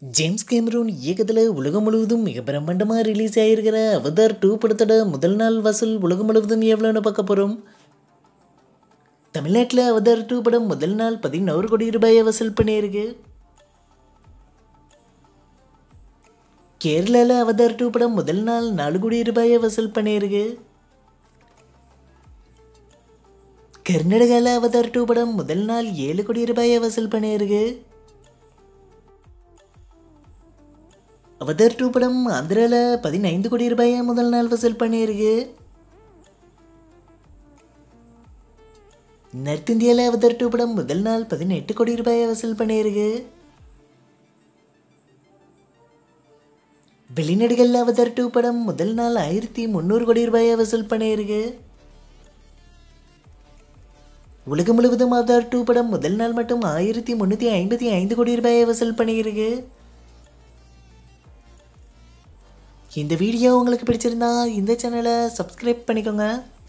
James Cameron இயக்கத்தில் உலகம் முழுவதும் மிக பிரம்மாண்டமாக ரிலீஸ் ஆகிருக்கிற அவதார் டூ படத்தோட முதல் நாள் வசூல் உலகம் முழுவதும் எவ்வளோன்னு பார்க்க போகிறோம் தமிழ்நாட்டில் அவதார் டூ படம் முதல் நாள் பதினோரு கோடி ரூபாயை வசூல் பண்ணியிருக்கு கேரளாவில் அவதார் டூ படம் முதல் நாள் நாலு கோடி ரூபாயை வசூல் பண்ணியிருக்கு கர்நாடகாவில் அவதார் டூ படம் முதல் நாள் ஏழு கோடி ரூபாயை வசூல் பண்ணியிருக்கு அவதார் டூ படம் ஆந்திராவில் பதினைந்து கோடி ரூபாயை முதல் நாள் வசூல் பண்ணியிருக்கு நார்த் இந்தியாவில் அவதார் டூ படம் முதல் நாள் பதினெட்டு கோடி ரூபாயை வசூல் பண்ணியிருக்கு வெளிநாடுகளில் அவதார் டூ படம் முதல் நாள் ஆயிரத்தி முந்நூறு கோடி ரூபாயை வசூல் பண்ணியிருக்கு உலகம் முழுவதும் அவதார் டூ படம் முதல் நாள் மட்டும் ஆயிரத்தி முந்நூற்றி ஐம்பத்தி ஐந்து கோடி ரூபாயை வசூல் பண்ணியிருக்கு இந்த வீடியோ உங்களுக்கு பிடிச்சிருந்தா இந்த சேனலை சப்ஸ்கிரைப் பண்ணிக்கோங்க